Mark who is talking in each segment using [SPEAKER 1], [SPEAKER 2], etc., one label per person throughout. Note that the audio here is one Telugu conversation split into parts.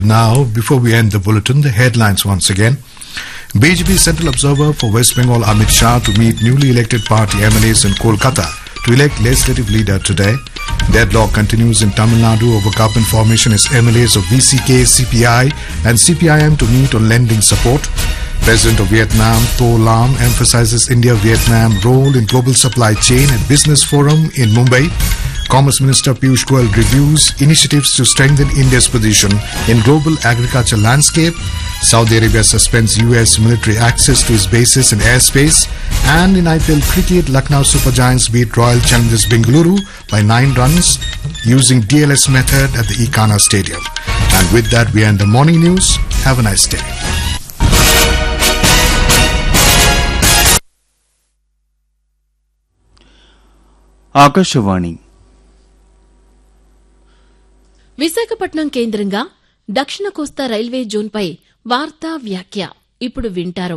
[SPEAKER 1] Now, before we end the bulletin, the headlines once again. BJP Central Observer for West Bengal Amit Shah to meet newly elected party MLAs in Kolkata to elect legislative leader today. Deadlock continues in Tamil Nadu over government formation as MLAs of VCK, CPI and CPIM to meet on lending support. President of Vietnam, Tho Lam, emphasizes India-Vietnam role in global supply chain at Business Forum in Mumbai. Commerce Minister Piyush Goyal reviews initiatives to strengthen India's position in global agriculture landscape. Saudi Arabia suspends US military access to its bases and airspace. And in IPL cricket, Lucknow Super Giants beat Royal Challengers Bengaluru by nine runs using DLS method at the Ikana Stadium. And with that, we end the morning news. Have a nice day.
[SPEAKER 2] Akashvani
[SPEAKER 3] Visakhapatnam కేంద్రంగా దక్షిణ కోస్తా రైల్వే జోన్పై వార్తా వ్యాఖ్య ఇప్పుడు వింటారు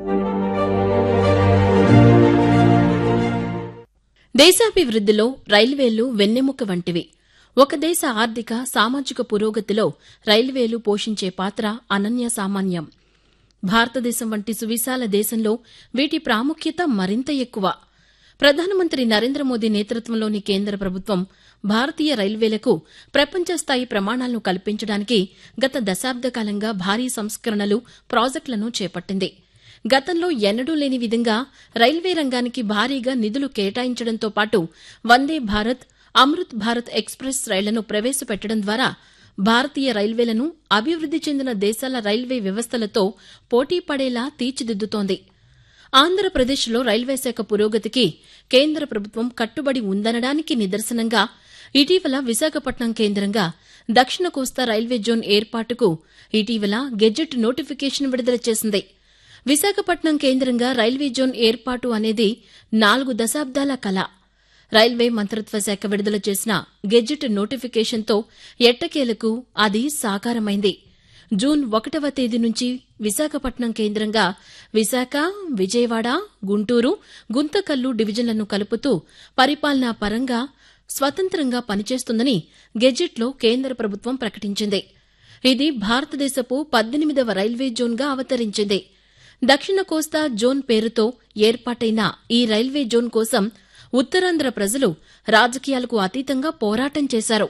[SPEAKER 3] దేశాభివృద్ధిలో రైల్వేలు వెన్నెముక వంటివి ఒక దేశ ఆర్థిక సామాజిక పురోగతిలో రైల్వేలు పోషించే పాత్ర అనన్య సామాన్యం భారతదేశం వంటి సువిశాల దేశంలో వీటి ప్రాముఖ్యత మరింత ఎక్కువ ప్రధానమంత్రి నరేంద్ర మోదీ నేతృత్వంలోని కేంద్ర ప్రభుత్వం భారతీయ రైల్వేలకు ప్రపంచ స్థాయి ప్రమాణాలను కల్పించడానికి గత దశాబ్ద కాలంగా భారీ సంస్కరణలు ప్రాజెక్టులను చేపట్టింది గతంలో ఎన్నడూ లేని విధంగా రైల్వే రంగానికి భారీగా నిధులు కేటాయించడంతో పాటు వందే భారత్ అమృత్ భారత్ ఎక్స్ప్రెస్ రైళ్లను ప్రవేశపెట్టడం ద్వారా భారతీయ రైల్వేలను అభివృద్ది చెందిన దేశాల రైల్వే వ్యవస్థలతో పోటీ పడేలా తీర్చిదిద్దుతోంది ఆంధ్రప్రదేశ్లో రైల్వే శాఖ పురోగతికి కేంద్ర ప్రభుత్వం కట్టుబడి ఉందనడానికి నిదర్శనంగా ఇటీవల విశాఖపట్నం కేంద్రంగా దక్షిణ కోస్తా రైల్వే జోన్ ఏర్పాటుకు ఇటీవల గెజెట్ నోటిఫికేషన్ విడుదల చేసింది విశాఖపట్నం కేంద్రంగా రైల్వే జోన్ ఏర్పాటు అనేది నాలుగు దశాబ్దాల కళ రైల్వే మంత్రిత్వ శాఖ విడుదల చేసిన గెజెట్ నోటిఫికేషన్తో ఎట్టకేలకు అది సాకారమైంది జూన్ ఒకటవ తేదీ నుంచి విశాఖపట్నం కేంద్రంగా విశాఖ విజయవాడ గుంటూరు గుంతకల్లు డివిజన్లను కలుపుతూ పరిపాలనా పరంగా స్వతంత్రంగా పనిచేస్తుందని గెజెట్లో కేంద్ర ప్రభుత్వం ప్రకటించింది ఇది భారతదేశపు పద్దెనిమిదవ రైల్వే జోన్గా అవతరించింది దక్షిణ కోస్తా జోన్ పేరుతో ఏర్పాటైన ఈ రైల్వే జోన్ కోసం ఉత్తరాంధ్ర ప్రజలు రాజకీయాలకు అతీతంగా పోరాటం చేశారు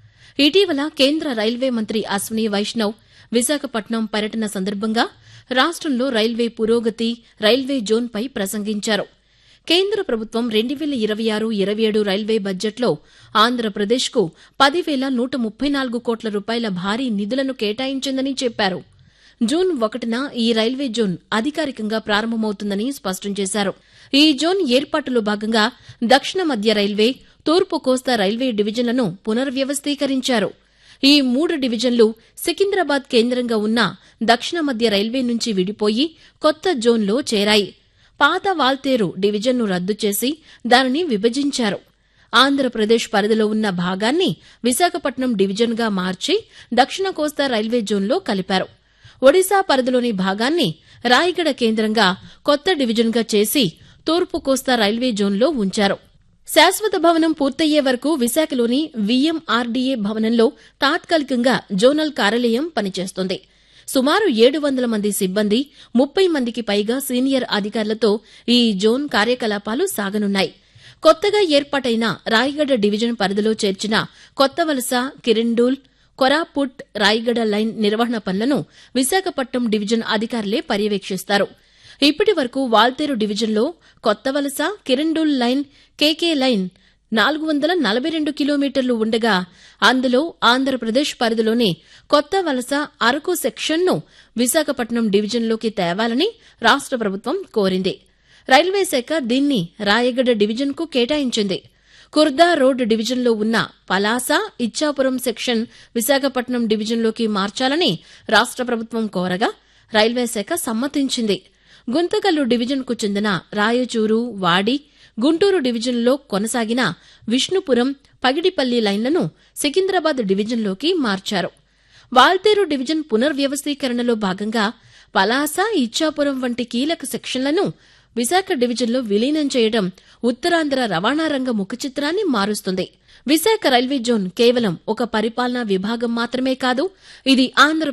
[SPEAKER 3] ఇటీవల కేంద్ర రైల్వే మంత్రి అశ్విని వైష్ణవ్ విశాఖపట్నం పర్యటన సందర్భంగా రాష్టంలో రైల్వే పురోగతి రైల్వే జోన్పై ప్రసంగించారు కేంద్ర ప్రభుత్వం రెండు వేల ఇరవై ఆరు ఇరవై ఏడు రైల్వే బడ్జెట్లో ఆంధ్రప్రదేశ్కు పదివేల నూట ముప్పై నాలుగు కోట్ల రూపాయల భారీ నిధులను కేటాయించిందని చెప్పారు జూన్ ఒకటిన ఈ రైల్వే జోన్ అధికారికంగా ప్రారంభమవుతుందని స్పష్టం చేశారు ఈ జోన్ ఏర్పాటులో భాగంగా దక్షిణ మధ్య రైల్వే తూర్పు కోస్తా రైల్వే డివిజన్లను పునర్వ్యవస్థీకరించారు ఈ మూడు డివిజన్లు సికింద్రాబాద్ కేంద్రంగా ఉన్న దక్షిణ మధ్య రైల్వే నుంచి విడిపోయి కొత్త జోన్లో చేరాయి పాత వాల్తేరు డివిజన్ను రద్దు చేసి దానిని విభజించారు ఆంధ్రప్రదేశ్ పరిధిలో ఉన్న భాగాన్ని విశాఖపట్నం డివిజన్గా మార్చి దక్షిణ కోస్తా రైల్వే జోన్లో కలిపారు ఒడిశా పరిధిలోని భాగాన్ని రాయగడ కేంద్రంగా కొత్త డివిజన్గా చేసి తూర్పు కోస్తా రైల్వే జోన్లో ఉంచారు శాశ్వత భవనం పూర్తయ్యే వరకు విశాఖలోని వీఎంఆర్డీఏ భవనంలో తాత్కాలికంగా జోనల్ కార్యాలయం పనిచేస్తోంది సుమారు ఏడు వందల మంది సిబ్బంది ముప్పై మందికి పైగా సీనియర్ అధికారులతో ఈ జోన్ కార్యకలాపాలు సాగనున్నాయి కొత్తగా ఏర్పాటైన రాయగడ డివిజన్ పరిధిలో చేర్చిన కొత్త వలస కిరిండూల్ కొరాపుట్ రాయగడ లైన్ నిర్వహణ పనులను విశాఖపట్నం డివిజన్ అధికారులే పర్యవేక్షిస్తారు ఇప్పటి వరకు వాల్తేరు డివిజన్లో కొత్త వలస కిరండూల్ లైన్ కేకే లైన్ నాలుగు వందల నలభై రెండు కిలోమీటర్లు ఉండగా అందులో ఆంధ్రప్రదేశ్ పరిధిలోని కొత్త వలస అరకు సెక్షన్ను విశాఖపట్నం డివిజన్లోకి తేవాలని రాష్ట ప్రభుత్వం కోరింది రైల్వే శాఖ దీన్ని రాయగడ డివిజన్కు కేటాయించింది కుర్దా రోడ్ డివిజన్లో ఉన్న పలాస ఇచ్చాపురం సెక్షన్ విశాఖపట్నం డివిజన్లోకి మార్చాలని రాష్ట ప్రభుత్వం కోరగా రైల్వే శాఖ సమ్మతించింది గుంతకల్లు డివిజన్కు చెందిన రాయచూరు వాడి గుంటూరు డివిజన్లో కొనసాగిన విష్ణుపురం పగిడిపల్లి లైన్లను సికింద్రాబాద్ డివిజన్లోకి మార్చారు వాల్తేరు డివిజన్ పునర్వ్యవస్థీకరణలో భాగంగా పలాస ఇచ్చాపురం వంటి కీలక సెక్షన్లను విశాఖ డివిజన్లో విలీనం చేయడం ఉత్తరాంధ్ర రవాణా రంగ ముఖ చిత్రాన్ని మారుస్తుంది విశాఖ రైల్వే జోన్ కేవలం ఒక పరిపాలనా విభాగం మాత్రమే కాదు ఇది ఆంధ్ర